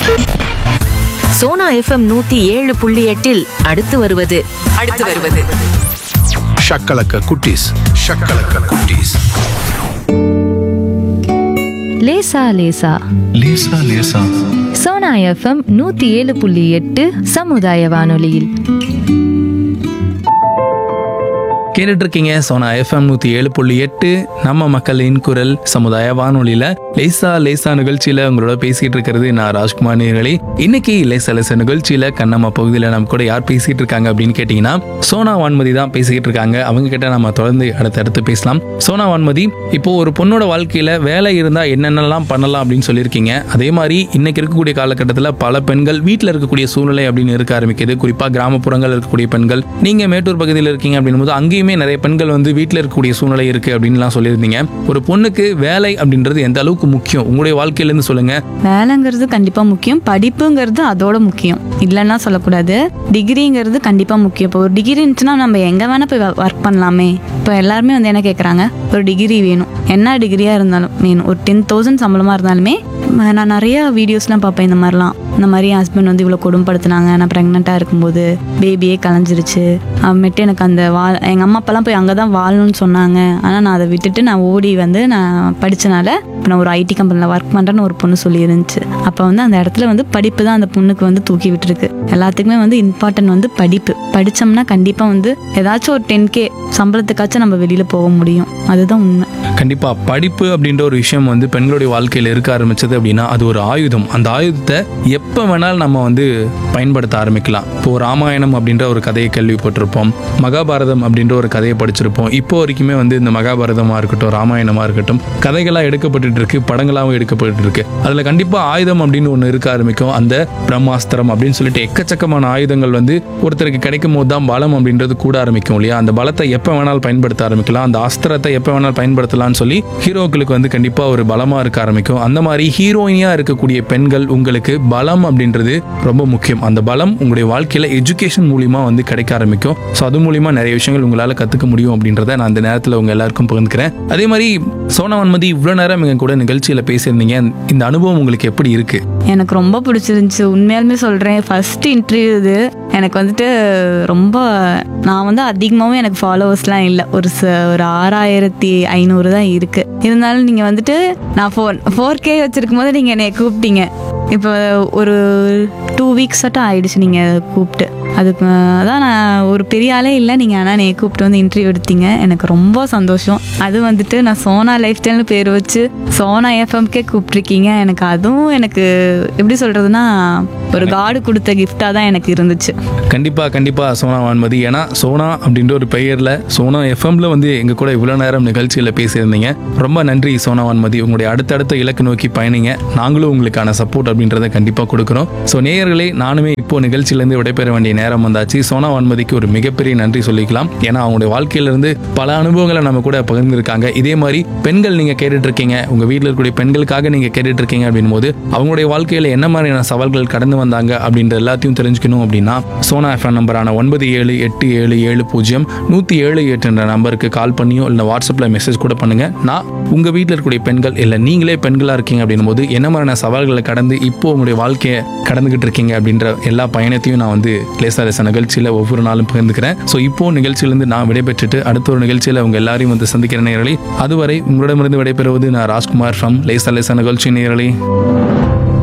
Sona FM நூத்தி ஏழு புள்ளி எட்டில் அடுத்து வருவது அடுத்து வருவது ஷக்கலக்க குட்டீஸ் ஷக்கலக்க குட்டீஸ் லேசா லேசா லேசா லேசா சோனா எஃப்எம் நூத்தி ஏழு புள்ளி எட்டு சமுதாய வானொலியில் கேட்டுட்டு இருக்கீங்க சோனா எஃப்எம் நூற்றி ஏழு புள்ளி எட்டு நம்ம மக்களின் குரல் சமுதாய வானொலியில் லேசா லேசா நிகழ்ச்சியில் உங்களோட பேசிகிட்டு இருக்கிறது நான் ராஜ்குமார் நேர்களே இன்னைக்கு லேசா லேசா நிகழ்ச்சியில் கண்ணம்மா பகுதியில் நம்ம கூட யார் பேசிகிட்டு இருக்காங்க அப்படின்னு கேட்டிங்கன்னா சோனா வான்மதி தான் பேசிக்கிட்டு இருக்காங்க அவங்க கிட்ட நம்ம தொடர்ந்து அடுத்தடுத்து பேசலாம் சோனா வான்மதி இப்போ ஒரு பொண்ணோட வாழ்க்கையில் வேலை இருந்தால் என்னென்னலாம் பண்ணலாம் அப்படின்னு சொல்லியிருக்கீங்க அதே மாதிரி இன்னைக்கு இருக்கக்கூடிய காலகட்டத்தில் பல பெண்கள் வீட்டில் இருக்கக்கூடிய சூழ்நிலை அப்படின்னு இருக்க ஆரம்பிக்குது குறிப்பாக கிராமப்புறங்கள் இருக்கக்கூடிய பெண்கள் நீங்கள் மேட்டூர் பகுதியில் இருக்கீங்க அப்படின்னும் போது அங்கேயுமே நிறைய பெண்கள் வந்து வீட்டில் இருக்கக்கூடிய சூழ்நிலை இருக்கு அப்படின்லாம் சொல்லியிருந்தீங்க ஒரு பொண்ணுக்கு வேலை அப்படின்றது எந்த அளவுக்கு முக்கியம் உங்களுடைய வாழ்க்கையிலேருந்து சொல்லுங்க வேலைங்கிறது கண்டிப்பா முக்கியம் படிப்புங்கிறது அதோட முக்கியம் இல்லைன்னா சொல்லக்கூடாது டிகிரிங்கிறது கண்டிப்பா முக்கியம் இப்போ ஒரு டிகிரி இருந்துச்சுன்னா நம்ம எங்க வேணா போய் ஒர்க் பண்ணலாமே இப்போ எல்லாருமே வந்து என்ன கேட்குறாங்க ஒரு டிகிரி வேணும் என்ன டிகிரியா இருந்தாலும் வேணும் ஒரு டென் தௌசண்ட் சம்பளமா இருந்தாலுமே ம, நான் நிறைய வீடியோஸ்லாம் பார்ப்பேன் இந்த மாதிரிலாம் இந்த மாதிரி ஹஸ்பண்ட் வந்து இவ்வளோ கொடுமைப்படுத்துனாங்க நான் ப்ரெக்னெண்ட்டாக இருக்கும்போது பேபியே கலைஞ்சிருச்சு அப்புறமேட்டு எனக்கு அந்த வாழ் எங்கள் அம்மா அப்பாலாம் போய் அங்கே தான் வாழணும்னு சொன்னாங்க ஆனால் நான் அதை விட்டுட்டு நான் ஓடி வந்து நான் படித்தனால இப்போ நான் ஒரு ஐடி கம்பெனியில் ஒர்க் பண்ணுறேன்னு ஒரு பொண்ணு சொல்லியிருந்துச்சு அப்போ வந்து அந்த இடத்துல வந்து படிப்பு தான் அந்த பொண்ணுக்கு வந்து தூக்கி விட்டுருக்கு எல்லாத்துக்குமே வந்து இம்பார்ட்டன்ட் வந்து படிப்பு படித்தோம்னா கண்டிப்பாக வந்து ஏதாச்சும் ஒரு டென் கே சம்பளத்துக்காச்சும் நம்ம வெளியில் போக முடியும் அதுதான் உண்மை கண்டிப்பா படிப்பு அப்படின்ற ஒரு விஷயம் வந்து பெண்களுடைய வாழ்க்கையில் இருக்க ஆரம்பிச்சது அப்படின்னா அது ஒரு ஆயுதம் அந்த ஆயுதத்தை எப்போ வேணாலும் நம்ம வந்து பயன்படுத்த ஆரம்பிக்கலாம் இப்போ ராமாயணம் அப்படின்ற ஒரு கதையை கேள்விப்பட்டிருப்போம் மகாபாரதம் அப்படின்ற ஒரு கதையை படிச்சிருப்போம் இப்போ வரைக்குமே வந்து இந்த மகாபாரதமாக இருக்கட்டும் ராமாயணமாக இருக்கட்டும் கதைகளாக எடுக்கப்பட்டு இருக்கு படங்களாகவும் எடுக்கப்பட்டு இருக்கு அதில் கண்டிப்பாக ஆயுதம் அப்படின்னு ஒன்று இருக்க ஆரம்பிக்கும் அந்த பிரம்மாஸ்திரம் அப்படின்னு சொல்லிட்டு எக்கச்சக்கமான ஆயுதங்கள் வந்து ஒருத்தருக்கு கிடைக்கும் போது தான் பலம் அப்படின்றது கூட ஆரம்பிக்கும் இல்லையா அந்த பலத்தை எப்போ வேணாலும் பயன்படுத்த ஆரம்பிக்கலாம் அந்த அஸ்திரத்தை எப்போ வேணாலும் பயன்படுத்தலாம்னு சொல்லி ஹீரோக்களுக்கு வந்து கண்டிப்பாக ஒரு பலமாக இருக்க ஆரம்பிக்கும் அந்த மாதிரி ஹீரோயினியாக இருக்கக்கூடிய பெண்கள் உங்களுக்கு பலம் அப்படின்றது ரொம்ப முக்கியம் அந்த பலம் உங்களுடைய வாழ்க்கையில் எஜுகேஷன் மூலியமா வந்து கிடைக்க ஆரம்பிக்கும் ஸோ அது மூலியமா நிறைய விஷயங்கள் உங்களால் கற்றுக்க முடியும் அப்படின்றத நான் அந்த நேரத்தில் உங்க எல்லாருக்கும் பகிர்ந்துக்கிறேன் அதே மாதிரி சோனா வன்மதி இவ்வளோ நேரம் எங்க கூட நிகழ்ச்சியில் பேசியிருந்தீங்க இந்த அனுபவம் உங்களுக்கு எப்படி இருக்கு எனக்கு ரொம்ப பிடிச்சிருந்துச்சு உண்மையாலுமே சொல்கிறேன் ஃபர்ஸ்ட் இன்டர்வியூ இது எனக்கு வந்துட்டு ரொம்ப நான் வந்து அதிகமாகவும் எனக்கு ஃபாலோவர்ஸ்லாம் இல்லை ஒரு ச ஒரு ஆறாயிரத்தி ஐநூறு தான் இருக்குது இருந்தாலும் நீங்கள் வந்துட்டு நான் ஃபோர் ஃபோர் கே வச்சுருக்கும் போது நீங்கள் என்னை கூப்பிட்டீங்க இப்போ ஒரு டூ வீக்ஸ் மட்டும் ஆயிடுச்சு நீங்கள் கூப்பிட்டு அதுக்கு அதான் நான் ஒரு பெரிய ஆளே இல்லை நீங்கள் ஆனால் என்னை கூப்பிட்டு வந்து இன்டர்வியூ எடுத்தீங்க எனக்கு ரொம்ப சந்தோஷம் அது வந்துட்டு நான் சோனா லைஃப் ஸ்டைல்னு பேர் வச்சு சோனா எஃப்எம்கே கூப்பிட்ருக்கீங்க எனக்கு அதுவும் எனக்கு எப்படி சொல்கிறதுனா ஒரு காடு கொடுத்த கிஃப்டாக தான் எனக்கு இருந்துச்சு கண்டிப்பா கண்டிப்பா சோனா வான்மதி ஏன்னா சோனா அப்படின்ற ஒரு பெயர்ல சோனா எஃப்எம்ல வந்து எங்க கூட இவ்வளவு நேரம் நிகழ்ச்சியில பேசியிருந்தீங்க ரொம்ப நன்றி சோனா வான்மதி உங்களுடைய அடுத்தடுத்த இலக்கு நோக்கி பயணிங்க நாங்களும் உங்களுக்கான சப்போர்ட் அப்படின்றத கண்டிப்பா கொடுக்குறோம் ஸோ நேயர்களே நானுமே இப்போ நிகழ்ச்சியிலேருந்து விடைபெற வேண்டிய நேரம் வந்தாச்சு சோனா வான்மதிக்கு ஒரு மிகப்பெரிய நன்றி சொல்லிக்கலாம் ஏன்னா அவங்களுடைய வாழ்க்கையிலிருந்து பல அனுபவங்களை நம்ம கூட பகிர்ந்துருக்காங்க இதே மாதிரி பெண்கள் நீங்க கேட்டுட்டு இருக்கீங்க உங்க வீட்டில் இருக்கக்கூடிய பெண்களுக்காக நீங்க கேட்டுட்டு இருக்கீங்க அப்படின்னும் போது அவங்களுடைய வாழ்க்கையில என்ன மாதிரியான சவால்கள் கடந்து வந்தாங்க அப்படின்ற எல்லாத்தையும் தெரிஞ்சுக்கணும் அப்படின்னா சோனா எஃப்எம் நம்பரான ஒன்பது ஏழு எட்டு ஏழு ஏழு பூஜ்ஜியம் நூற்றி ஏழு எட்டுன்ற நம்பருக்கு கால் பண்ணியோ இல்லை வாட்ஸ்அப்பில் மெசேஜ் கூட பண்ணுங்க நான் உங்க வீட்டில் இருக்கக்கூடிய பெண்கள் இல்லை நீங்களே பெண்களாக இருக்கீங்க அப்படின்னும் போது என்ன மாதிரியான சவால்களை கடந்து இப்போ உங்களுடைய வாழ்க்கையை கடந்துகிட்டு இருக்கீங்க அப்படின்ற எல்லா பயணத்தையும் நான் வந்து லேசா லேசா நிகழ்ச்சியில் ஒவ்வொரு நாளும் பகிர்ந்துக்கிறேன் ஸோ இப்போ நிகழ்ச்சியிலேருந்து நான் விடைபெற்றுட்டு அடுத்த ஒரு நிகழ்ச்சியில் உங்க எல்லாரையும் வந்து சந்திக்கிற நேரலை அதுவரை உங்களிடமிருந்து விடைபெறுவது நான் ராஜ்குமார் ஃப்ரம் லேசா லேசா நிகழ்ச்சி நேரலை